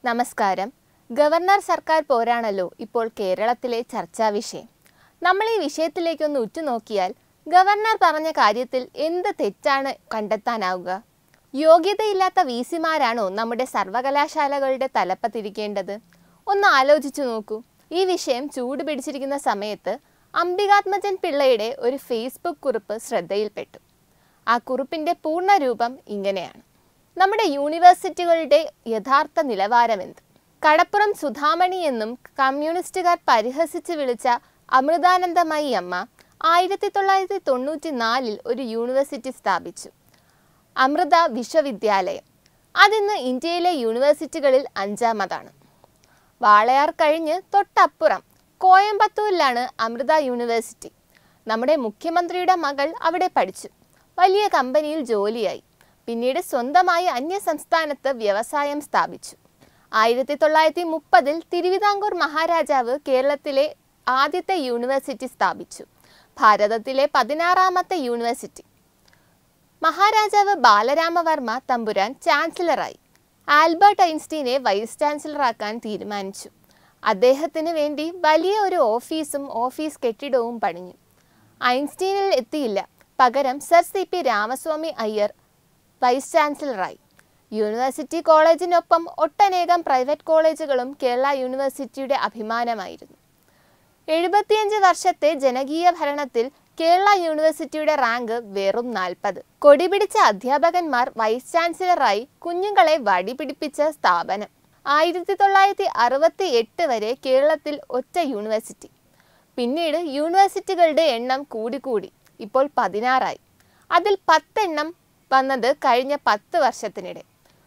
നമസ്കാരം ഗവർണർ സർക്കാർ പോരാണല്ലോ ഇപ്പോൾ കേരളത്തിലെ ചർച്ചാ വിഷയം നമ്മൾ ഈ വിഷയത്തിലേക്കൊന്ന് ഉറ്റുനോക്കിയാൽ ഗവർണർ പറഞ്ഞ കാര്യത്തിൽ എന്ത് തെറ്റാണ് കണ്ടെത്താനാവുക യോഗ്യതയില്ലാത്ത വി സിമാരാണോ നമ്മുടെ സർവകലാശാലകളുടെ തലപ്പത്തിരിക്കേണ്ടത് ഒന്ന് ആലോചിച്ചു നോക്കൂ ഈ വിഷയം ചൂട് പിടിച്ചിരിക്കുന്ന സമയത്ത് അംബികാത്മജൻ പിള്ളയുടെ ഒരു ഫേസ്ബുക്ക് കുറിപ്പ് ശ്രദ്ധയിൽപ്പെട്ടു ആ കുറിപ്പിൻ്റെ പൂർണ്ണരൂപം ഇങ്ങനെയാണ് നമ്മുടെ യൂണിവേഴ്സിറ്റികളുടെ യഥാർത്ഥ നിലവാരമെന്ത് കടപ്പുറം സുധാമണി എന്നും കമ്മ്യൂണിസ്റ്റുകാർ പരിഹസിച്ച് വിളിച്ച അമൃതാനന്ദമയി അമ്മ ആയിരത്തി തൊള്ളായിരത്തി തൊണ്ണൂറ്റി നാലിൽ ഒരു യൂണിവേഴ്സിറ്റി സ്ഥാപിച്ചു അമൃത വിശ്വവിദ്യാലയം അതിന്ന് ഇന്ത്യയിലെ യൂണിവേഴ്സിറ്റികളിൽ അഞ്ചാമതാണ് വാളയാർ കഴിഞ്ഞ് തൊട്ടപ്പുറം കോയമ്പത്തൂരിലാണ് അമൃത യൂണിവേഴ്സിറ്റി നമ്മുടെ മുഖ്യമന്ത്രിയുടെ മകൾ അവിടെ പഠിച്ചു വലിയ കമ്പനിയിൽ ജോലിയായി പിന്നീട് സ്വന്തമായി അന്യ സംസ്ഥാനത്ത് വ്യവസായം സ്ഥാപിച്ചു ആയിരത്തി തൊള്ളായിരത്തി മുപ്പതിൽ തിരുവിതാംകൂർ മഹാരാജാവ് കേരളത്തിലെ ആദ്യത്തെ യൂണിവേഴ്സിറ്റി സ്ഥാപിച്ചു ഭാരതത്തിലെ പതിനാറാമത്തെ യൂണിവേഴ്സിറ്റി മഹാരാജാവ് ബാലരാമവർമ്മ തമ്പുരാൻ ചാൻസലറായി ആൽബർട്ട് ഐൻസ്റ്റീനെ വൈസ് ചാൻസലറാക്കാൻ തീരുമാനിച്ചു അദ്ദേഹത്തിന് വേണ്ടി വലിയ ഒരു ഓഫീസും ഓഫീസ് കെട്ടിടവും പണിഞ്ഞു ഐൻസ്റ്റീനിൽ എത്തിയില്ല പകരം sir C P Ramaswamy Iyer vice ചാൻസലറായി യൂണിവേഴ്സിറ്റി കോളേജിനൊപ്പം ഒട്ടനേകം പ്രൈവറ്റ് കോളേജുകളും കേരള യൂണിവേഴ്സിറ്റിയുടെ അഭിമാനമായിരുന്നു എഴുപത്തിയഞ്ച് വർഷത്തെ ജനകീയ ഭരണത്തിൽ കേരള യൂണിവേഴ്സിറ്റിയുടെ റാങ്ക് വെറും നാൽപ്പത് കൊടിപിടിച്ച അധ്യാപകന്മാർ വൈസ് ചാൻസലറായി കുഞ്ഞുങ്ങളെ വടിപിടിപ്പിച്ച സ്ഥാപനം ആയിരത്തി തൊള്ളായിരത്തി അറുപത്തി എട്ട് വരെ കേരളത്തിൽ ഒറ്റ യൂണിവേഴ്സിറ്റി പിന്നീട് യൂണിവേഴ്സിറ്റികളുടെ എണ്ണം കൂടിക്കൂടി ഇപ്പോൾ പതിനാറായി അതിൽ പത്തെണ്ണം വന്നത് കഴിഞ്ഞ പത്ത് വർഷത്തിനിടെ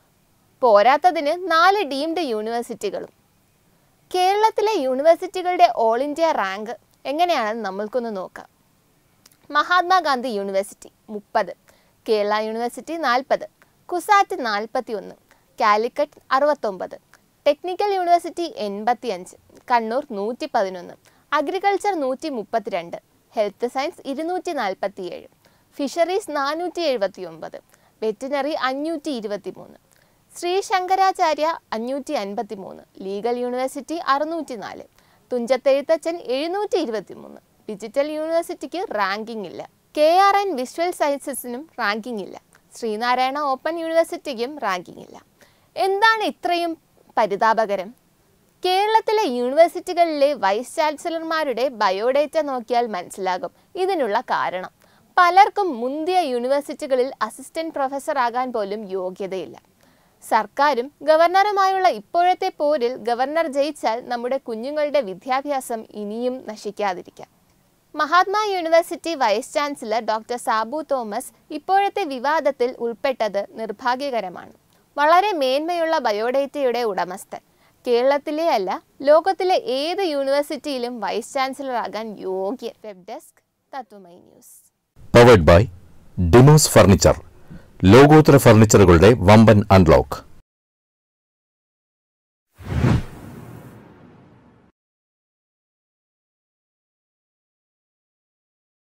പോരാത്തതിന് നാല് ഡീംഡ് യൂണിവേഴ്സിറ്റികളും കേരളത്തിലെ യൂണിവേഴ്സിറ്റികളുടെ ഓൾ ഇന്ത്യ റാങ്ക് എങ്ങനെയാണെന്ന് നമ്മൾക്കൊന്ന് നോക്കാം മഹാത്മാഗാന്ധി യൂണിവേഴ്സിറ്റി മുപ്പത് കേരള യൂണിവേഴ്സിറ്റി നാൽപ്പത് കുസാറ്റ് നാൽപ്പത്തി ഒന്ന് കാലിക്കറ്റ് അറുപത്തൊമ്പത് ടെക്നിക്കൽ യൂണിവേഴ്സിറ്റി എൺപത്തി അഞ്ച് കണ്ണൂർ നൂറ്റി പതിനൊന്ന് അഗ്രികൾച്ചർ നൂറ്റി മുപ്പത്തിരണ്ട് ഹെൽത്ത് സയൻസ് ഇരുന്നൂറ്റി നാൽപ്പത്തിയേഴ് ഫിഷറീസ് നാനൂറ്റി എഴുപത്തി ഒമ്പത് വെറ്റിനറി അഞ്ഞൂറ്റി ഇരുപത്തി മൂന്ന് ശ്രീ ശങ്കരാചാര്യ അഞ്ഞൂറ്റി അൻപത്തി മൂന്ന് ലീഗൽ യൂണിവേഴ്സിറ്റി അറുന്നൂറ്റി നാല് തുഞ്ചത്തെഴുത്തച്ഛൻ എഴുന്നൂറ്റി ഇരുപത്തി മൂന്ന് ഡിജിറ്റൽ യൂണിവേഴ്സിറ്റിക്ക് റാങ്കിംഗ് ഇല്ല കെ ആർ എൻ വിഷ്വൽ സയൻസസിനും റാങ്കിംഗ് ഇല്ല ശ്രീനാരായണ ഓപ്പൺ യൂണിവേഴ്സിറ്റിക്കും റാങ്കിംഗ് ഇല്ല എന്താണ് ഇത്രയും പരിതാപകരം കേരളത്തിലെ യൂണിവേഴ്സിറ്റികളിലെ വൈസ് ചാൻസലർമാരുടെ ബയോഡേറ്റ നോക്കിയാൽ മനസ്സിലാകും ഇതിനുള്ള കാരണം പലർക്കും മുന്തിയ യൂണിവേഴ്സിറ്റികളിൽ അസിസ്റ്റന്റ് പ്രൊഫസർ ആകാൻ പോലും യോഗ്യതയില്ല സർക്കാരും ഗവർണറുമായുള്ള ഇപ്പോഴത്തെ പോരിൽ ഗവർണർ ജയിച്ചാൽ നമ്മുടെ കുഞ്ഞുങ്ങളുടെ വിദ്യാഭ്യാസം ഇനിയും നശിക്കാതിരിക്കാം Mahatma university vice chancellor doctor Sabu Thomas ഇപ്പോഴത്തെ വിവാദത്തിൽ ഉൾപ്പെട്ടത് നിർഭാഗ്യകരമാണ് വളരെ മേന്മയുള്ള ബയോഡേറ്റയുടെ ഉടമസ്ഥൻ കേരളത്തിലെ അല്ല ലോകത്തിലെ ഏത് യൂണിവേഴ്സിറ്റിയിലും വൈസ് ചാൻസലർ ആകാൻ യോഗ്യൻ web desk Tatwamayi news powered by Dimos furniture ലോകോത്തര ഫർണിച്ചറുകളുടെ വമ്പൻ അൺലോക്ക്